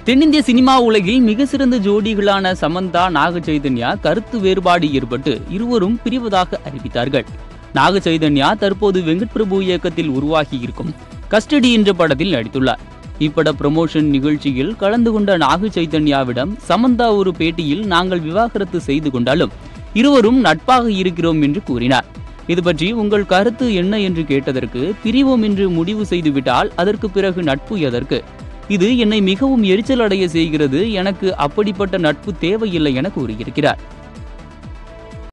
தென்னிந்திய சினிமா உலகில் மிக சிறந்த ஜோடிகளான சமந்தா நாக சைதன்யா கருத்து வேறுபாடு ஏற்பட்டு இருவரும் பிரிவதாக அறிவித்தார்கள் நாக சைதன்யா தற்போது வெங்கட் பிரபு இயக்கத்தில் உருவாகி இருக்கும் கஸ்டடி என்ற படத்தில் நடித்துள்ளார் இப்பட ப்ரமோஷன் நிகழ்ச்சியில் கலந்து கொண்ட நாக சைதன்யாவிடம் சமந்தா ஒரு பேட்டியில் நாங்கள் விவாகரத்து செய்து கொண்டாலும் இருவரும் நட்பாக இருக்கிறோம் என்று கூறினார் இது பற்றி உங்கள் கருத்து என்ன என்று கேட்டதற்கு பிரிவோம் என்று முடிவு செய்துவிட்டால் அதற்கு பிறகு நட்பு எதற்கு இது என்னை மிகவும் எரிச்சல் அடைய செய்கிறது எனக்கு அப்படிப்பட்ட நட்பு தேவையில்லை என கூறியிருக்கிறார்